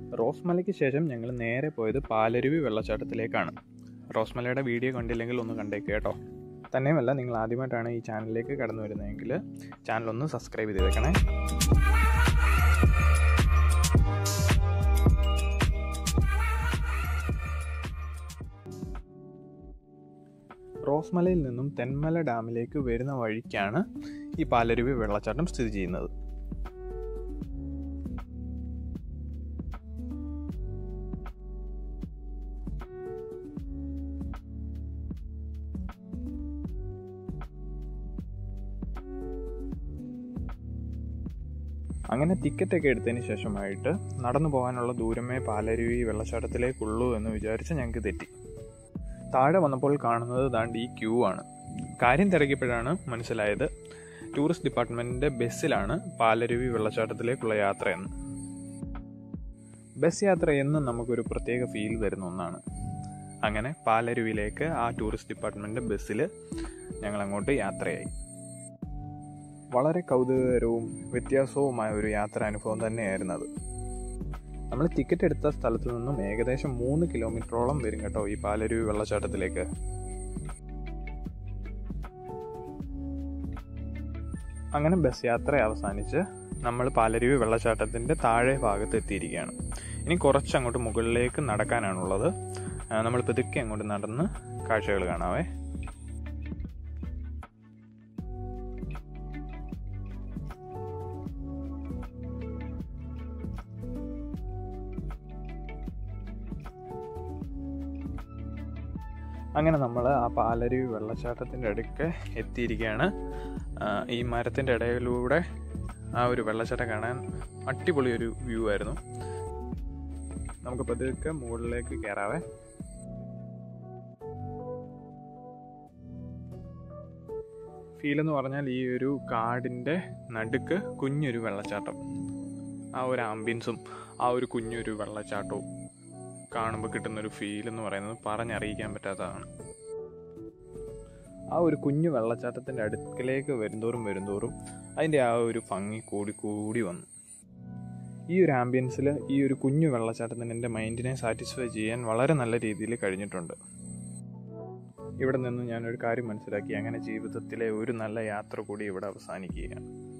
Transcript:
റോസ്മലയ്ക്ക് ശേഷം ഞങ്ങൾ നേരെ പോയത് പാലരുവി വെള്ളച്ചാട്ടത്തിലേക്കാണ് റോസ്മലയുടെ വീഡിയോ കണ്ടില്ലെങ്കിൽ ഒന്ന് കണ്ടേക്ക് കേട്ടോ തന്നെയുമല്ല നിങ്ങൾ ആദ്യമായിട്ടാണ് ഈ ചാനലിലേക്ക് കടന്നു വരുന്നതെങ്കിൽ ചാനൽ ഒന്ന് സബ്സ്ക്രൈബ് ചെയ്തേക്കണേ റോസ്മലയിൽ നിന്നും തെന്മല ഡാമിലേക്ക് വരുന്ന വഴിക്കാണ് ഈ പാലരുവി വെള്ളച്ചാട്ടം സ്ഥിതി ചെയ്യുന്നത് അങ്ങനെ ടിക്കറ്റൊക്കെ എടുത്തതിന് ശേഷമായിട്ട് നടന്നു പോകാനുള്ള ദൂരമേ പാലരുവി വെള്ളച്ചാട്ടത്തിലേക്കുള്ളൂ എന്ന് വിചാരിച്ച് ഞങ്ങൾക്ക് തെറ്റി താഴെ വന്നപ്പോൾ കാണുന്നത് ദാണ്ട് ഈ ക്യൂ ആണ് കാര്യം തിരക്കിയപ്പോഴാണ് മനസ്സിലായത് ടൂറിസ്റ്റ് ഡിപ്പാർട്ട്മെൻറ്റിൻ്റെ ബസ്സിലാണ് പാലരുവി വെള്ളച്ചാട്ടത്തിലേക്കുള്ള യാത്രയെന്ന് ബസ് യാത്ര എന്നും നമുക്കൊരു പ്രത്യേക ഫീൽ തരുന്ന ഒന്നാണ് അങ്ങനെ പാലരുവിയിലേക്ക് ആ ടൂറിസ്റ്റ് ഡിപ്പാർട്ട്മെൻറ്റിൻ്റെ ബസ്സിൽ ഞങ്ങൾ അങ്ങോട്ട് യാത്രയായി വളരെ കൗതുകകരവും വ്യത്യാസവുമായ ഒരു യാത്രാനുഭവം തന്നെയായിരുന്നു അത് നമ്മൾ ടിക്കറ്റ് എടുത്ത സ്ഥലത്ത് നിന്നും ഏകദേശം മൂന്ന് കിലോമീറ്ററോളം വരും കേട്ടോ ഈ പാലരുവി വെള്ളച്ചാട്ടത്തിലേക്ക് അങ്ങനെ ബസ് യാത്ര അവസാനിച്ച് നമ്മൾ പാലരുവി വെള്ളച്ചാട്ടത്തിൻ്റെ താഴെ ഭാഗത്ത് എത്തിയിരിക്കുകയാണ് ഇനി കുറച്ചങ്ങോട്ട് മുകളിലേക്ക് നടക്കാനാണുള്ളത് നമ്മൾ പതുക്കെ അങ്ങോട്ട് നടന്ന് കാഴ്ചകൾ കാണാവേ അങ്ങനെ നമ്മൾ ആ പാലരുവി വെള്ളച്ചാട്ടത്തിൻ്റെ അടുക്ക് എത്തിയിരിക്കുകയാണ് ഈ മരത്തിൻ്റെ ഇടയിലൂടെ ആ ഒരു വെള്ളച്ചാട്ടം കാണാൻ അടിപൊളി ഒരു വ്യൂ ആയിരുന്നു നമുക്ക് പതുക്കെ മുകളിലേക്ക് കയറാവേ ഫീൽ എന്ന് പറഞ്ഞാൽ ഈ ഒരു കാടിൻ്റെ നടുക്ക് കുഞ്ഞൊരു വെള്ളച്ചാട്ടം ആ ഒരു ആംബിയൻസും ആ ഒരു കുഞ്ഞൊരു വെള്ളച്ചാട്ടവും കാണുമ്പോൾ കിട്ടുന്നൊരു ഫീൽ എന്ന് പറയുന്നത് പറഞ്ഞറിയിക്കാൻ പറ്റാത്തതാണ് ആ ഒരു കുഞ്ഞു വെള്ളച്ചാട്ടത്തിൻ്റെ അടുക്കലേക്ക് വരുന്തോറും വരുന്തോറും അതിൻ്റെ ആ ഒരു ഭംഗി കൂടി കൂടി വന്നു ഈ ഒരു ആംബിയൻസിൽ ഈ ഒരു കുഞ്ഞു വെള്ളച്ചാട്ടത്തിന് എൻ്റെ മൈൻഡിനെ സാറ്റിസ്ഫൈ ചെയ്യാൻ വളരെ നല്ല രീതിയിൽ കഴിഞ്ഞിട്ടുണ്ട് ഇവിടെ നിന്ന് ഞാനൊരു കാര്യം മനസ്സിലാക്കി അങ്ങനെ ജീവിതത്തിലെ ഒരു നല്ല യാത്ര കൂടി ഇവിടെ അവസാനിക്കുകയാണ്